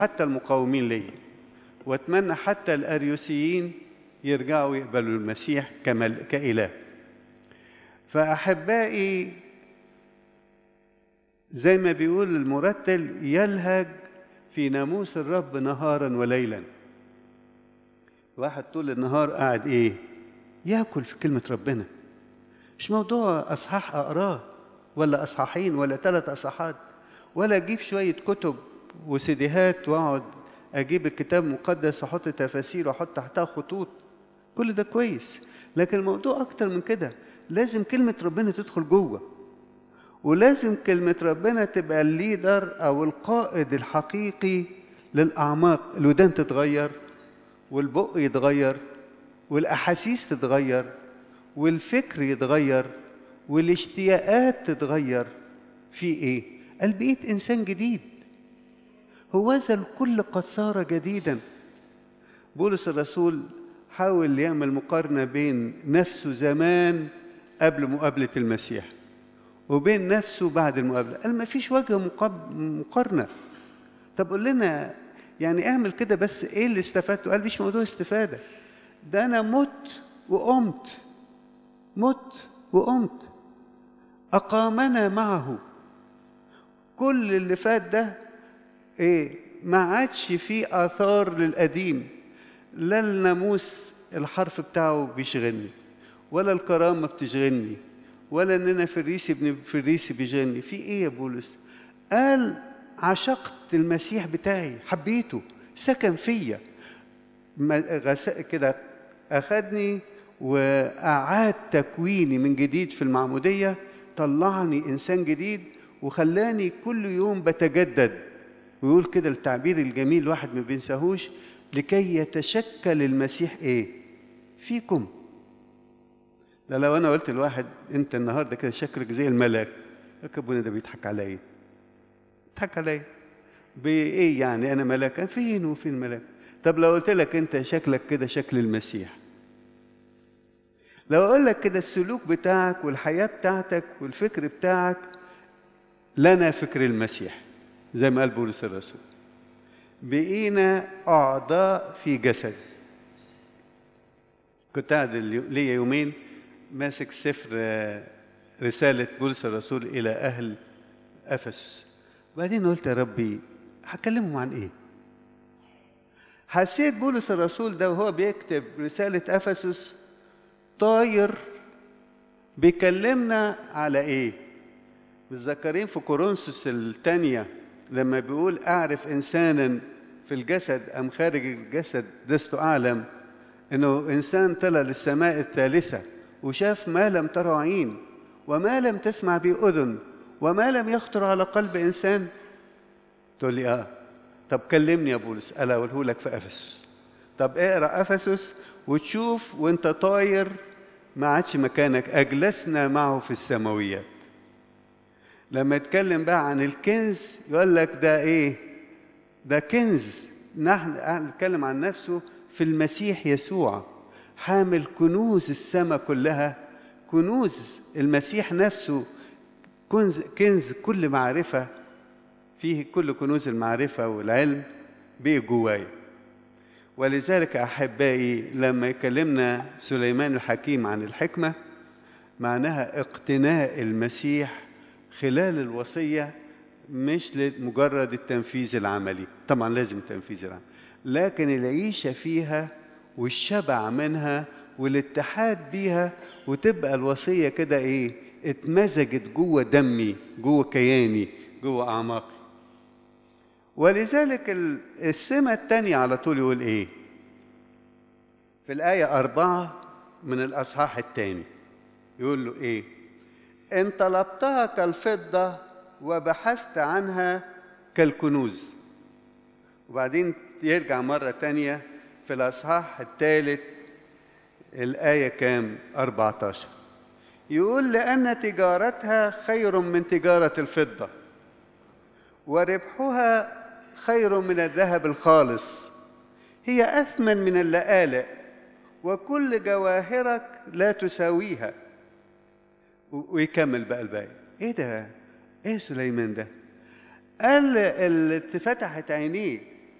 حتى المقاومين لي واتمنى حتى الاريوسيين يرجعوا يقبلوا المسيح كمل كاله فاحبائي زي ما بيقول المرتل يلهج في ناموس الرب نهارا وليلا واحد طول النهار قاعد ايه ياكل في كلمه ربنا مش موضوع اصحاح اقراه ولا اصحاحين ولا ثلاث اصحاحات ولا اجيب شويه كتب وسيديهات واقعد اجيب الكتاب المقدس واحط تفاسير واحط تحتها خطوط كل ده كويس لكن الموضوع اكتر من كده لازم كلمه ربنا تدخل جوه ولازم كلمه ربنا تبقى الليدر او القائد الحقيقي للاعماق الودان تتغير والبق يتغير والاحاسيس تتغير والفكر يتغير والاشتياقات تتغير في ايه قال بقيت انسان جديد هوذا الكل قد صار جديدا بولس الرسول حاول يعمل مقارنة بين نفسه زمان قبل مقابلة المسيح وبين نفسه بعد المقابلة قال ما فيش وجه مقاب- مقارنة طب قول لنا يعني اعمل كده بس ايه اللي استفدته قال مش موضوع استفادة ده انا مت وقمت مت وقمت أقامنا معه كل اللي فات ده ايه ما عادش فيه آثار للقديم لا الناموس الحرف بتاعه بيشغلني ولا الكرامة بتشغلني ولا ان انا فريسي ابن فريسي بيشغلني في ايه يا بولس قال عشقت المسيح بتاعي حبيته سكن فيا ما- غس- كده اخدني واعاد تكويني من جديد في المعموديه طلعني انسان جديد وخلاني كل يوم بتجدد ويقول كده التعبير الجميل الواحد ما بينساهوش لكي يتشكل المسيح ايه فيكم ده لو انا قلت لواحد انت النهارده كده شكلك زي الملاك يقول ابونا ده بيضحك عليا بيضحك عليا بايه يعني انا ملاك فين وفين ملاك طب لو قلت لك انت شكلك كده شكل المسيح لو اقول لك كده السلوك بتاعك والحياه بتاعتك والفكر بتاعك لنا فكر المسيح زي ما قال بولس الرسول بقينا اعضاء في جسد كنت قاعد اليو- ليا يومين ماسك سفر آه، رساله بولس الرسول الى اهل افسس بعدين قلت يا ربي هكلمهم عن ايه حسيت بولس الرسول ده وهو بيكتب رساله افسس طاير بيكلمنا على ايه متذكرين في كورنثوس الثانية لما بيقول أعرف إنسانا في الجسد أم خارج الجسد لست أعلم إنه إنسان طلع للسماء الثالثة وشاف ما لم تره عين وما لم تسمع به أذن وما لم يخطر على قلب إنسان تقول لي آه طب كلمني يا بولس ألا أقوله لك في أفسس طب اقرأ أفسس وتشوف وأنت طاير ما عادش مكانك أجلسنا معه في السماويات لما يتكلم بقى عن الكنز يقول لك ده ايه ده كنز نحن نتكلم عن نفسه في المسيح يسوع حامل كنوز السماء كلها كنوز المسيح نفسه كنز كنز كل معرفة فيه كل كنوز المعرفة والعلم بيه جوايا ولذلك أحبائي لما يكلمنا سليمان الحكيم عن الحكمة معناها اقتناء المسيح خلال الوصية مش لمجرد التنفيذ العملي طبعا لازم التنفيذ العملي لكن العيشة فيها والشبع منها والاتحاد بيها وتبقى الوصية كده ايه اتمزجت جوه دمي جوه كياني جوه أعماقي ولذلك ال- السمة التانية على طول يقول ايه في الآية أربعة من الأصحاح الثاني يقول له ايه إن طلبتها كالفضة وبحثت عنها كالكنوز وبعدين يرجع مرة تانية في الأصحاح الثالث الآية كام 14 يقول لأن تجارتها خير من تجارة الفضة وربحها خير من الذهب الخالص هي أثمن من اللآلئ وكل جواهرك لا تساويها و- ويكمل بقى الباقي ايه ده ايه سليمان ده قال اللي اتفتحت عينيه